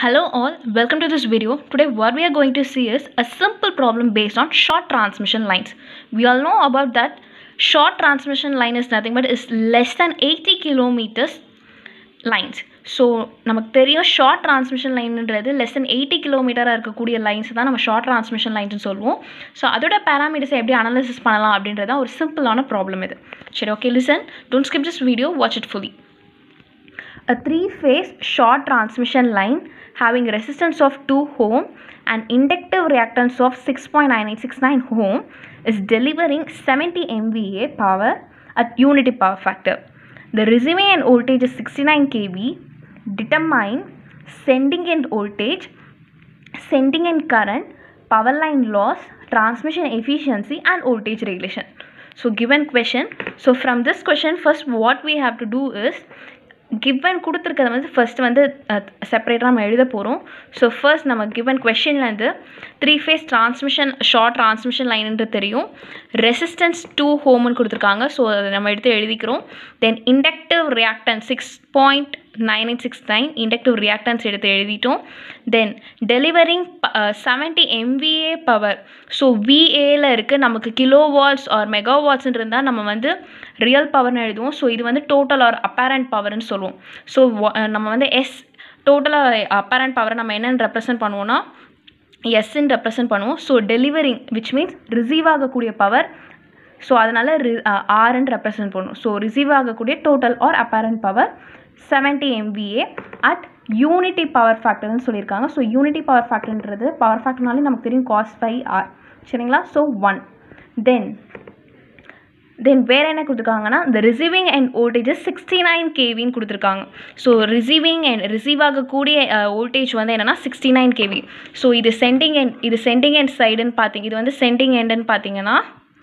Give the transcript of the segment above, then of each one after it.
Hello all, welcome to this video. Today what we are going to see is a simple problem based on short transmission lines. We all know about that short transmission line is nothing but is less than 80 kilometers lines. So நமக்கு தெரியும் short transmission லைன்ன்றது less than eighty கிலோமீட்டராக இருக்கக்கூடிய lines தான் நம்ம short transmission லைன்ஸ்னு சொல்லுவோம் so அதோட பேராமீட்டர்ஸை எப்படி அனாலிசிஸ் பண்ணலாம் அப்படின்றத ஒரு சிம்பிளான ப்ராப்ளம் இது சரி okay listen don't skip this video watch it fully A three-phase short transmission line having resistance of 2 ohm and inductive reactance of 6.9869 ohm is delivering 70 MVA power at unity power factor. The receiving end voltage is 69 kV. Determine sending end voltage, sending end current, power line loss, transmission efficiency and voltage regulation. So given question, so from this question first what we have to do is given கொடுத்துருக்கத வந்து first வந்து செப்பரேட்டாக நம்ம எழுத போகிறோம் so first நம்ம given கொஷின்லேருந்து three phase transmission short transmission லைனுன்றது தெரியும் ரெசிஸ்டன்ஸ் டூ ஹோம்னு கொடுத்துருக்காங்க ஸோ அதை நம்ம எடுத்து எழுதிக்கிறோம் then inductive reactance six point nine eight six nine inductive reactance எடுத்து எழுதிட்டோம் then delivering seventy MVA power so விஏல இருக்குது நமக்கு கிலோ வாட்ஸ் ஆர் மெகா வாட்ஸ்ன்னு இருந்தால் நம்ம வந்து ரியல் பவர்னு எழுதுவோம் ஸோ இது வந்து டோட்டல் ஆர் அப்பேரண்ட் பவர்னு சொல்லுவோம் ஸோ நம்ம வந்து எஸ் டோட்டலாக அப்பேரண்ட் பவரை நம்ம என்னென்னு ரெப்ரசன்ட் பண்ணுவோம்னா எஸ்ன்னு ரெப்ரசன்ட் பண்ணுவோம் so delivering which means receive ஆகக்கூடிய பவர் ஸோ அதனால் ரி ஆர்ன்னு ரெப்ரசன்ட் பண்ணுவோம் ஸோ ரிசீவ் ஆகக்கூடிய total or apparent power seventy MVA at unity power ஃபேக்டர்னு சொல்லியிருக்காங்க ஸோ யூனிட்டி பவர் ஃபேக்டர்ன்றது பவர் ஃபேக்டர்னாலே நமக்கு தெரியும் காஸ் பை ஆர் சரிங்களா ஸோ ஒன் தென் தென் வேறு என்ன கொடுத்துருக்காங்கன்னா இந்த receiving end voltages sixty nine கேவின்னு கொடுத்துருக்காங்க ஸோ ரிசீவிங் அண்ட் ரிசீவ் ஆகக்கூடிய வோல்டேஜ் வந்து என்னென்னா சிக்ஸ்டி நைன் கேவி ஸோ இது சென்டிங் எண்ட் இது சென்டிங் எண்ட் சைடுன்னு பார்த்தீங்க இது வந்து சென்டிங் எண்டுன்னு பார்த்தீங்கன்னா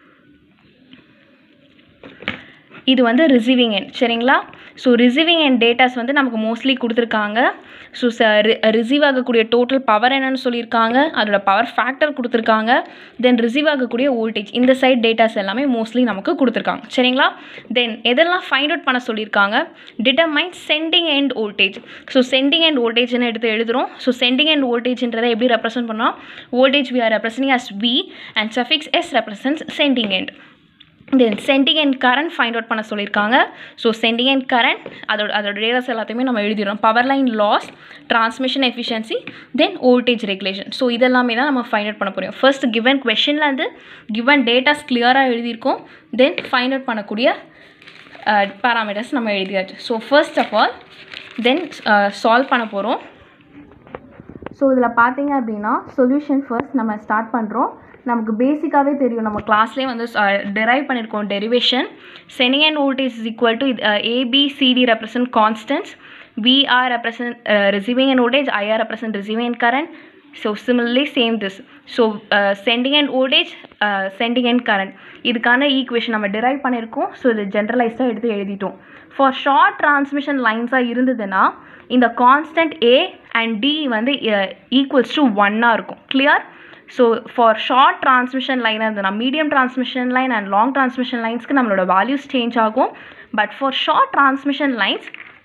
இது வந்து ரிசீவிங் எண்ட் சரிங்களா ஸோ ரிசீவிங் அண்ட் டேட்டாஸ் வந்து நமக்கு மோஸ்ட்லி கொடுத்துருக்காங்க ஸோ ச ரிசீவ் ஆகக்கூடிய டோட்டல் பவர் என்னன்னு சொல்லியிருக்காங்க அதோட பவர் ஃபேக்டர் கொடுத்துருக்காங்க தென் ரிசீவ் ஆகக்கூடிய வோல்டேஜ் இந்த சைட் டேட்டாஸ் எல்லாமே மோஸ்ட்லி நமக்கு கொடுத்துருக்காங்க சரிங்களா தென் எதெல்லாம் ஃபைண்ட் அவுட் பண்ண சொல்லியிருக்காங்க determine sending end voltage so sending end வோல்டேஜ்னு எடுத்து எழுதுகிறோம் ஸோ சென்டிங் அண்ட் வோல்டேஜ்ன்றதை எப்படி ரெப்ரசென்ட் பண்ணால் voltage V R representing as V and suffix S represents sending end then sending end current find out பண்ண சொல்லியிருக்காங்க ஸோ சென்டிங் அண்ட் கரண்ட் அதோட அதோட டேட்டாஸ் எல்லாத்தையுமே நம்ம எழுதிடுறோம் power line loss transmission efficiency then voltage regulation so இதெல்லாமே தான் நம்ம ஃபைண்ட் அவுட் பண்ண போகிறோம் ஃபர்ஸ்ட் கிவன் கொஷின்லேருந்து கிவன் டேட்டாஸ் கிளியராக எழுதியிருக்கோம் தென் ஃபைண்ட் அவுட் பண்ணக்கூடிய பேராமீட்டர்ஸ் நம்ம எழுதியாச்சு so first of all then solve பண்ண போகிறோம் ஸோ இதில் பார்த்தீங்க அப்படின்னா சொல்யூஷன் ஃபர்ஸ்ட் நம்ம ஸ்டார்ட் பண்ணுறோம் நமக்கு பேசிக்காகவே தெரியும் நம்ம கிளாஸ்லேயே வந்து டெரைவ் பண்ணியிருக்கோம் டெரிவேஷன் செனிங் end voltage is equal to ABCD represent constants VR represent receiving end voltage IR represent receiving end current so similarly same this so sending end voltage sending end current இதுக்கான equation நம்ம derive பண்ணியிருக்கோம் ஸோ இது ஜென்ரலைஸ்டாக எடுத்து எழுதிட்டோம் for short transmission லைன்ஸாக இருந்ததுன்னா இந்த கான்ஸ்டன்ட் ஏ அண்ட் டி வந்து ஈக்குவல்ஸ் டு ஒன்னாக இருக்கும் clear so for short transmission லைனாக இருந்ததுன்னா medium transmission line and long transmission லைன்ஸ்க்கு நம்மளோட வேல்யூஸ் சேஞ்ச் ஆகும் but for short transmission lines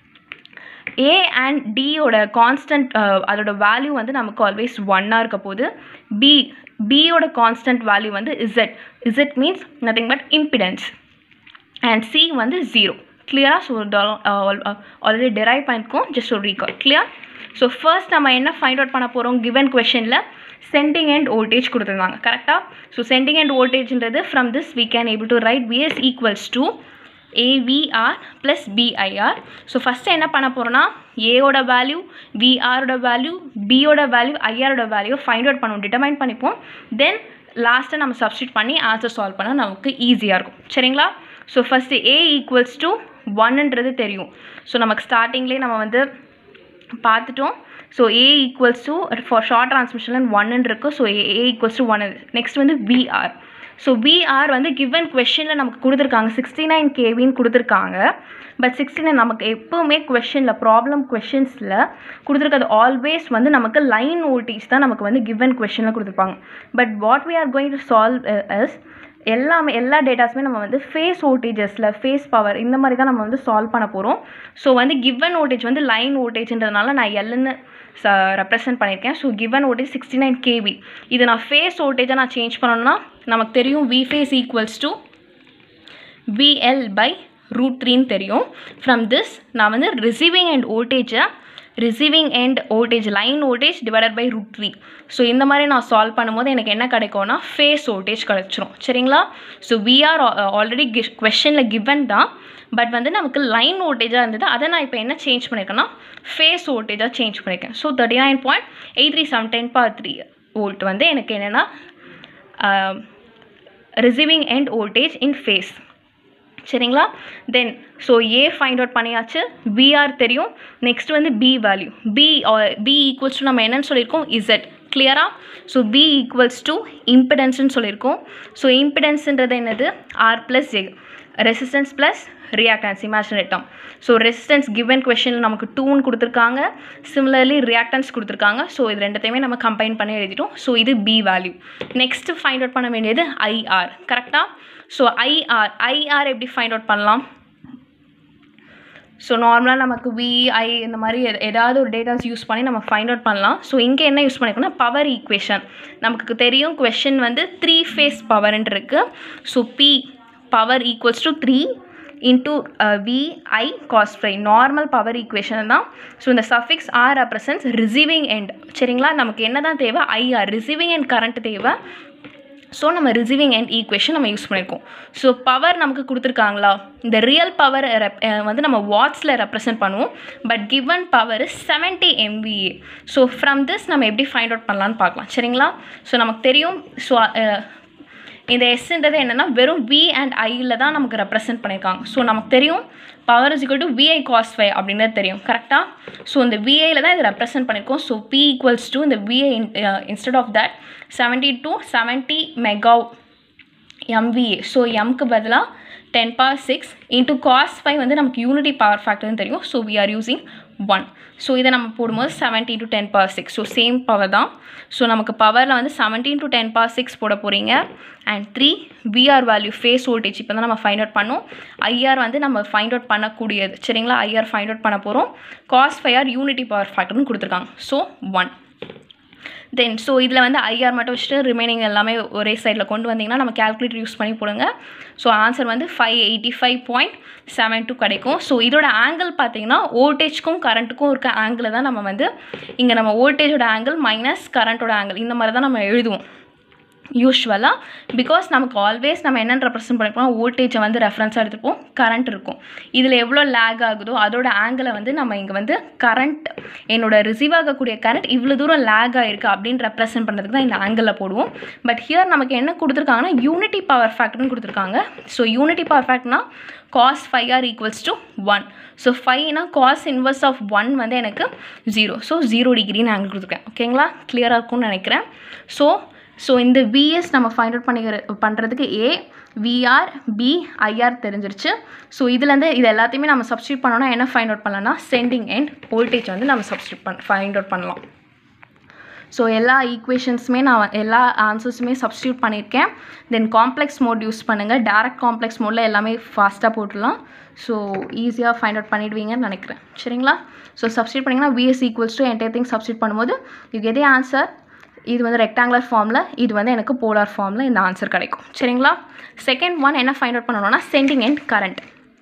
A and டியோட கான்ஸ்டன்ட் அதோட வேல்யூ வந்து நமக்கு ஆல்வேஸ் ஒன்னாக இருக்க போது பி பியோட கான்ஸ்டன்ட் வேல்யூ வந்து Z Z means nothing but impedance and C வந்து ஜீரோ கிளியராக ஸோ ஆல்ரெடி டெரைவ் பண்ணியிருக்கோம் ஜஸ்ட் ஒரு ரீகால் கிளியர் ஸோ ஃபர்ஸ்ட் நம்ம என்ன ஃபைண்ட் அவுட் பண்ண போகிறோம் கிவன் கொஷனில் சென்டிங் அண்ட் வோல்டேஜ் கொடுத்துருந்தாங்க கரெக்டாக ஸோ சென்டிங் அண்ட் வோல்டேஜ்ன்றது from this we can able to write VS equals to AVR plus BIR so first என்ன பண்ண போகிறோன்னா ஏவோட வேல்யூ விஆரோட வேல்யூ பியோட வேல்யூ ஐஆரோட வேல்யூ ஃபைண்ட் அவுட் பண்ணுவோம் டிட்டர்மைன் பண்ணிப்போம் தென் லாஸ்ட்டை நம்ம சப்ஸ்டியூட் பண்ணி ஆன்சர் சால்வ் பண்ண நமக்கு ஈஸியாக இருக்கும் சரிங்களா so first A equals to ஒன்னுன்றது தெரியும் ஸோ நமக்கு ஸ்டார்டிங்லேயே நம்ம வந்து பார்த்துட்டோம் so A equals to for short transmission ஒன்னு இருக்குது so A equals to one next வந்து விஆர் ஸோ விஆர் வந்து கிவன் கொஷனில் நமக்கு கொடுத்துருக்காங்க சிக்ஸ்டி நைன் கேவின்னு கொடுத்துருக்காங்க பட் சிக்ஸ்டி நைன் நமக்கு எப்போவுமே கொஷனில் ப்ராப்ளம் கொஷின்ஸில் கொடுத்துருக்கிறது ஆல்வேஸ் வந்து நமக்கு லைன் வோல்டேஜ் தான் நமக்கு வந்து கிவன் கொஷனில் கொடுத்துருப்பாங்க but what we are going to solve is எல்லாமே எல்லா டேட்டாஸுமே நம்ம வந்து ஃபேஸ் வோல்டேஜஸில் ஃபேஸ் பவர் இந்த மாதிரி தான் நம்ம வந்து சால்வ் பண்ண போகிறோம் ஸோ வந்து கிவன் வோல்டேஜ் வந்து லைன் வோல்டேஜ்ன்றதுனால நான் எல்லுன்னு ச ரெப்ரசென்ட் பண்ணியிருக்கேன் so given voltage sixty nine KV இது நான் ஃபேஸ் வோல்டேஜாக நான் சேஞ்ச் பண்ணணும்னா நமக்கு தெரியும் V phase equals to VL by root த்ரீன்னு தெரியும் ஃப்ரம் திஸ் நான் வந்து ரிசீவிங் அண்ட் வோல்டேஜை receiving end voltage line voltage divided by root three so இந்த மாதிரி நான் சால்வ் பண்ணும்போது எனக்கு என்ன கிடைக்கும்னா ஃபேஸ் வோல்டேஜ் கிடச்சிரும் சரிங்களா ஸோ விஆர் ஆல்ரெடி கி கொஷனில் கிவன் தான் பட் வந்து நமக்கு லைன் வோல்டேஜாக இருந்தது அதை நான் இப்போ என்ன சேஞ்ச் பண்ணியிருக்கேன்னா ஃபேஸ் வோல்டேஜாக சேஞ்ச் பண்ணியிருக்கேன் so thirty nine point eight three seven ten power three volt வந்து எனக்கு என்னென்னா receiving end voltage in phase சரிங்களா then so A find out பண்ணியாச்சு பிஆர் தெரியும் நெக்ஸ்ட் வந்து B value B B equals to நம்ம என்னன்னு சொல்லியிருக்கோம் இசட் கிளியரா ஸோ பி ஈக்குவல்ஸ் டு இம்பிடன்ஸ்னு சொல்லியிருக்கோம் ஸோ இம்பிடன்ஸ்ன்றது என்னது R plus J resistance plus reactance இமேஜினேட்டம் ஸோ ரெசிஸ்டன்ஸ் கிவன் கொஷனில் நமக்கு டூன்னு கொடுத்துருக்காங்க சிமிலர்லி ரியாக்டன்ஸ் கொடுத்துருக்காங்க ஸோ இது ரெண்டுத்தையுமே நம்ம கம்பைன் பண்ணி எழுதிட்டோம் ஸோ இது B value next find out பண்ண வேண்டியது ஐஆர் கரெக்டாக ஸோ ஐஆர் ஐஆர் எப்படி ஃபைண்ட் அவுட் பண்ணலாம் ஸோ நார்மலாக நமக்கு விஐ இந்த மாதிரி எத- ஏதாவது ஒரு டேட்டாஸ் யூஸ் பண்ணி நம்ம ஃபைண்ட் அவுட் பண்ணலாம் ஸோ இங்கே என்ன யூஸ் பண்ணிருக்கோம்னா பவர் ஈக்குவேஷன் நமக்கு தெரியும் கொஷின் வந்து த்ரீ ஃபேஸ் பவர்ன்ட்டு இருக்கு so P power equals to three into VI cos phi normal power equation தான் ஸோ இந்த suffix R represents receiving end சரிங்களா நமக்கு என்ன தான் தேவை ஐஆர் ரிசீவிங் எண்ட் கரண்ட் தேவை ஸோ நம்ம ரிசீவிங் அண்ட் ஈக்குவேஷன் நம்ம யூஸ் பண்ணியிருக்கோம் ஸோ பவர் நமக்கு கொடுத்துருக்காங்களா இந்த ரியல் பவர் வந்து நம்ம வாட்ஸில் ரெப்ரசென்ட் பண்ணுவோம் but given power seventy MVA so from this நம்ம எப்படி ஃபைண்ட் அவுட் பண்ணலான்னு பார்க்கலாம் சரிங்களா ஸோ நமக்கு தெரியும் ஸோ இந்த எஸ்ன்றது என்னென்னா வெறும் வி அண்ட் ஐயில் தான் நமக்கு ரெப்ரசென்ட் பண்ணியிருக்காங்க ஸோ நமக்கு தெரியும் power is equal to VI cos phi அப்படின்றது தெரியும் கரெக்டாக ஸோ இந்த விஐயில் தான் இது ரெப்ரசென்ட் பண்ணியிருக்கோம் ஸோ பி ஈக்குவல்ஸ் டு இந்த VI instead of that seventy to seventy mega MVA so எம்க்கு பதிலாக ten power six into cos five வந்து நமக்கு யூனிட்டி பவர் ஃபேக்டர்னு தெரியும் so we are using one so இதை நம்ம போடும்போது seventeen to ten power six so same power தான் ஸோ நமக்கு பவரில் வந்து seventeen to ten power six போட போகிறீங்க and three VR value phase voltage இப்போ தான் நம்ம ஃபைண்ட் அவுட் பண்ணோம் ஐஆர் வந்து நம்ம ஃபைண்ட் அவுட் பண்ணக்கூடியது சரிங்களா ஐஆர் ஃபைண்ட் அவுட் பண்ண போகிறோம் cos five R unity power ஃபேக்டர்னு கொடுத்துருக்காங்க ஸோ ஒன் தென் ஸோ இதில் வந்து ஐஆர் மட்டும் வச்சுட்டு ரிமைனிங் எல்லாமே ஒரே சைடில் கொண்டு வந்தீங்கன்னா நம்ம கேல்குலேட்டர் யூஸ் பண்ணி போடுங்க ஸோ ஆன்சர் வந்து five eighty five point seven two கிடைக்கும் ஸோ இதோட ஆங்கிள் பார்த்தீங்கன்னா வோல்டேஜ்க்கும் கரண்ட்டுக்கும் இருக்க ஆங்கிள் தான் நம்ம வந்து இங்கே நம்ம வோல்டேஜோட ஆங்கிள் மைனஸ் கரண்ட்டோட ஆங்கிள் இந்த மாதிரி தான் நம்ம எழுதுவோம் யூஸ்வலாக பிகாஸ் நமக்கு ஆல்வேஸ் நம்ம என்னென்னு ரெப்ரசென்ட் பண்ணிருப்போம் வோல்டேஜை வந்து ரெஃபரன்ஸாக எடுத்துப்போம் கரண்ட் இருக்கும் இதில் எவ்வளோ லேக் ஆகுதோ அதோட ஆங்கிளை வந்து நம்ம இங்கே வந்து கரண்ட் என்னோட ரிசீவ் ஆகக்கூடிய கரண்ட் இவ்வளோ தூரம் லேக் ஆகிருக்கு அப்படின்னு ரெப்ரசென்ட் பண்ணுறதுக்கு தான் இந்த ஆங்கிளில் போடுவோம் பட் ஹியர் நமக்கு என்ன கொடுத்துருக்காங்கன்னா யூனிட்டி பவர் ஃபேக்டர்னு கொடுத்துருக்காங்க ஸோ யூனிட்டி பவர் ஃபேக்ட்னா cos five R equals to one so ஃபைவ்னா காஸ் இன்வர்ஸ் ஆஃப் ஒன் வந்து எனக்கு ஜீரோ ஸோ ஜீரோ டிகிரின்னு ஆங்கிள் கொடுத்துருக்கேன் ஓகேங்களா கிளியராக இருக்கும்னு நினைக்கிறேன் ஸோ ஸோ இந்த விஎஸ் நம்ம ஃபைண்ட் அவுட் பண்ணிக்கிற பண்ணுறதுக்கு ஏ விஆர் பி ஐஆர் தெரிஞ்சிருச்சு ஸோ இதுலேருந்து இது எல்லாத்தையுமே நம்ம சப்ஸ்டியூட் பண்ணோன்னா என்ன ஃபைண்ட் அவுட் பண்ணலாம்னா சென்டிங் அண்ட் வோல்டேஜ் வந்து நம்ம சப்ஸ்டியூட் பண்ண ஃபைண்ட் அவுட் பண்ணலாம் ஸோ எல்லா ஈக்குவேஷன்ஸுமே நான் வ- எல்லா ஆன்சர்ஸுமே சப்ஸ்டியூட் பண்ணியிருக்கேன் தென் காம்ப்ளெக்ஸ் மோட் யூஸ் பண்ணுங்கள் டேரக்ட் காம்ப்ளெக்ஸ் மோடில் எல்லாமே ஃபாஸ்ட்டாக போட்டுடலாம் ஸோ ஈஸியாக ஃபைண்ட் அவுட் பண்ணிடுவீங்கன்னு நினைக்கிறேன் சரிங்களா ஸோ சப்ஸ்டியூட் பண்ணிங்கன்னா VS equals to entire thing substitute பண்ணும்போது யூ கெட் ஆன்சர் இது வந்து ரெக்டாங்குலர் ஃபார்மில் இது வந்து எனக்கு போலார் ஃபார்மில் இந்த ஆன்சர் கிடைக்கும் சரிங்களா செகண்ட் ஒன் என்ன ஃபைண்ட் அவுட் பண்ணணும்னா sending end current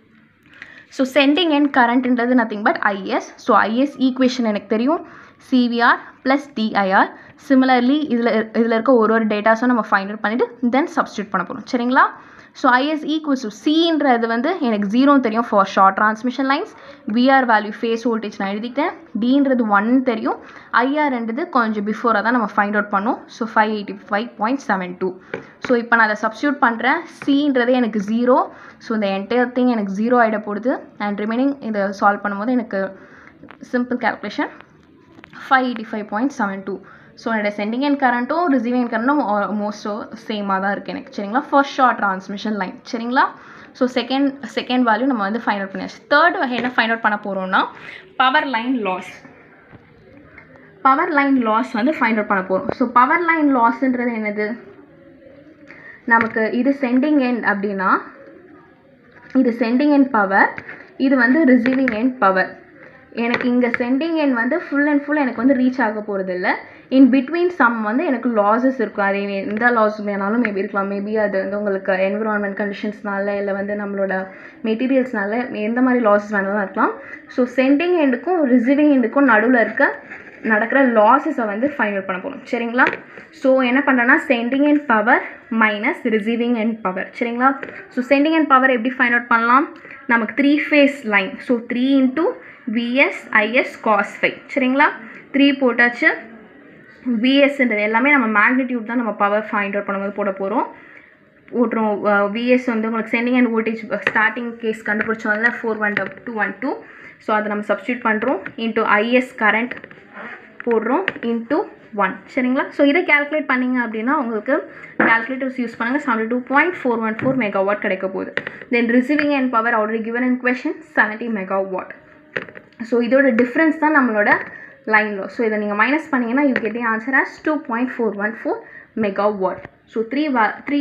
so sending end கரண்ட்ன்றது nothing but IS so IS equation எனக்கு தெரியும் சிவிஆர் ப்ளஸ் டிஐஆர் சிமிலர்லி இதில் இதில் இருக்க ஒரு ஒரு டேட்டாஸும் நம்ம ஃபைண்ட் அவுட் பண்ணிவிட்டு தென் சப்ஸ்டியூட் பண்ண போகிறோம் சரிங்களா ஸோ ஐஎஸ் ஈக்குவல்ஸ் டு சின்றது வந்து எனக்கு ஜீரோன்னு தெரியும் for short transmission lines VR value phase voltage நான் எழுதிட்டேன் டின்றது ஒன் தெரியும் ஐஆர்ன்றது கொஞ்சம் பிஃபோராக தான் நம்ம ஃபைண்ட் அவுட் பண்ணோம் so five eighty five point seven two so இப்போ நான் அதை சப்ஸ்டியூட் பண்ணுறேன் சின்றது எனக்கு ஜீரோ ஸோ இந்த என்டையர் திங் எனக்கு ஜீரோ ஆகிட போடுது அண்ட் ரிமைனிங் இதை சால்வ் பண்ணும்போது எனக்கு simple calculation five eighty five point seven two so என்னோட சென்டிங் அண்ட் கரண்ட்டும் ரிசீவிங் அண்ட் கரண்ட்டும் மோஸ்டோ சேமாக தான் இருக்குது எனக்கு சரிங்களா ஃபர்ஸ்ட் ஷார்ட் ட்ரான்ஸ்மிஷன் லைன் சரிங்களா ஸோ செகண்ட் செகண்ட் வேல்யூ நம்ம வந்து ஃபைண்ட் அவுட் பண்ணியாச்சு தேர்ட் வகை என்ன ஃபைண்ட் அவுட் பண்ண போகிறோம்னா power line loss power line loss வந்து ஃபைண்ட் அவுட் பண்ண போகிறோம் ஸோ பவர் லைன் லாஸ்ன்றது என்னது நமக்கு இது சென்டிங் எண்ட் அப்படின்னா இது சென்டிங் எண்ட் பவர் இது வந்து ரிசீவிங் எண்ட் பவர் எனக்கு இங்கே சென்டிங் எண்ட் வந்து ஃபுல் அண்ட் ஃபுல் எனக்கு வந்து ரீச் ஆக போகிறது இல்லை இன் பிட்வீன் சம் வந்து எனக்கு லாஸஸ் இருக்கும் அது எந்த லாஸ் வேணாலும் மேபி இருக்கலாம் மேபி அது வந்து உங்களுக்கு என்விரான்மெண்ட் கண்டிஷன்ஸ்னால இல்லை வந்து நம்மளோட மெட்டீரியல்ஸ்னால எந்த மாதிரி லாஸஸ் வேணாலும் இருக்கலாம் ஸோ சென்டிங் எண்டுக்கும் ரிசீவிங் எண்டுக்கும் நடுவில் இருக்க நடக்கிற லாஸஸை வந்து ஃபைண்ட் அவுட் பண்ண போகிறோம் சரிங்களா ஸோ என்ன பண்ணுறேன்னா sending end power minus receiving end power சரிங்களா ஸோ சென்டிங் அண்ட் பவர் எப்படி ஃபைண்ட் அவுட் பண்ணலாம் நமக்கு three phase line so three into VS IS cos five சரிங்களா த்ரீ போட்டாச்சு விஎஸ்ன்றது எல்லாமே நம்ம மேக்னிடியூட் தான் நம்ம பவர் ஃபைண்ட் அவுட் பண்ணும்போது போட போகிறோம் போட்டுரும் விஎஸ் வந்து உங்களுக்கு sending end voltage starting case கண்டுபிடிச்சோம்ல four one two one two so அதை நம்ம சப்ஸ்டியூட் பண்ணுறோம் இன்ட்டு ஐஎஸ் கரண்ட் போடுறோம் இன்ட்டு ஒன் சரிங்களா ஸோ இதை கேல்குலேட் பண்ணிங்க அப்படின்னா உங்களுக்கு கேல்குலேட்டர்ஸ் யூஸ் பண்ணுங்கள் seventy two point four one four megawatt கிடைக்க போகுது then receiving end power already given in question seventy megawatt so இதோட டிஃப்ரென்ஸ் தான் நம்மளோட லைன் லாஸ் ஸோ இதை நீங்கள் மைனஸ் பண்ணிங்கன்னா you get answer as two point four one four megawatt so three வா three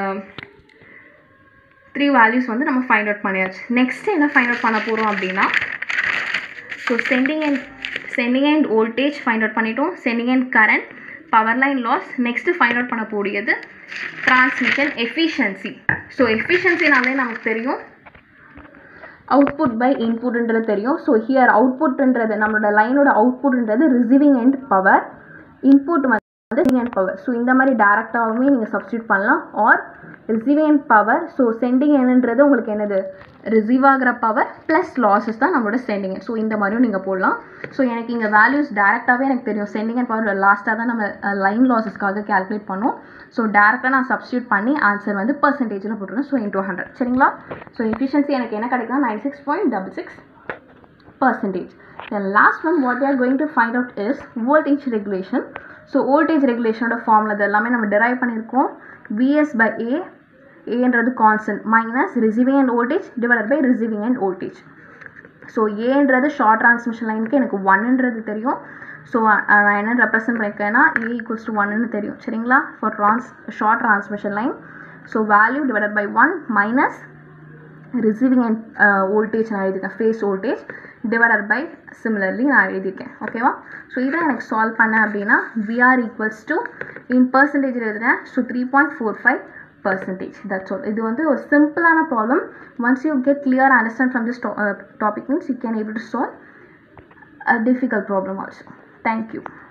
three values வந்து நம்ம find out பண்ணியாச்சு நெக்ஸ்ட் என்ன ஃபைண்ட் அவுட் பண்ண போகிறோம் அப்படின்னா so sending end sending end voltage find out பண்ணிட்டோம் sending end current power line loss next find out பண்ண கூடியது டிரான்ஸ்மிஷன் எஃபிஷியன்சி ஸோ எஃபிஷியன்சினாலே நமக்கு தெரியும் அவுட்புட் பை இன்புட்ன்றது தெரியும் ஸோ ஹியர் அவுட்புட்ன்றது நம்மளோட லைனோட அவுட்புட்ன்றது ரிசீவிங் அண்ட் பவர் இன்புட் வந்து ரிசீவிங் அண்ட் பவர் ஸோ இந்த மாதிரி டேரெக்டாகவுமே நீங்கள் சப்ஸ்டியூட் பண்ணலாம் or receiving end power so sending என்னன்றது உங்களுக்கு என்னது ரிசீவ் ஆகிற பவர் ப்ளஸ் லாஸஸ் தான் நம்மளோட சென்டிங் ஸோ இந்த மாதிரியும் நீங்கள் போடலாம் ஸோ எனக்கு இங்கே வேல்யூஸ் டேரெக்டாகவே எனக்கு தெரியும் சென்டிங் அண்ட் பவர் லாஸ்ட்டாக தான் நம்ம லைன் லாஸஸ்க்காக கேல்குலேட் பண்ணோம் ஸோ டேரெக்டாக நான் சப்ஸ்டியூட் பண்ணி ஆன்சர் வந்து பர்சன்டேஜில் போட்டுருவேன் ஸோ இன்டூ ஹண்ட்ரட் சரிங்களா ஸோ எஃபிஷியன்சி எனக்கு என்ன கிடைக்குன்னா nine six point double six percentage. The last one what we are going to find out is voltage regulation. So voltage ரெகுலேஷனோட ஃபார்மில் இது எல்லாமே நம்ம டெரைவ் பண்ணியிருக்கோம் விஎஸ் பை ஏ ஏன்றது constant minus receiving end voltage divided by receiving end voltage so ஏன்றது short transmission லைனுக்கு எனக்கு ஒன்னுன்றது தெரியும் ஸோ நான் என்ன ரெப்ரசென்ட் பண்ணியிருக்கேன்னா ஏ ஈக்குவல்ஸ் டு ஒன்னு தெரியும் சரிங்களா for trans short transmission line so value divided by one minus receiving end voltage நான் எழுதியிருக்கேன் phase voltage divided by similarly நான் எழுதியிருக்கேன் ஓகேவா ஸோ இதை எனக்கு சால்வ் பண்ணேன் அப்படின்னா VR equals to in percentage எழுதுறேன் so three point four five percentage that's all இது வந்து ஒரு சிம்பிளான problem once you get clear understand from this topic means you can able to solve a difficult problem also thank you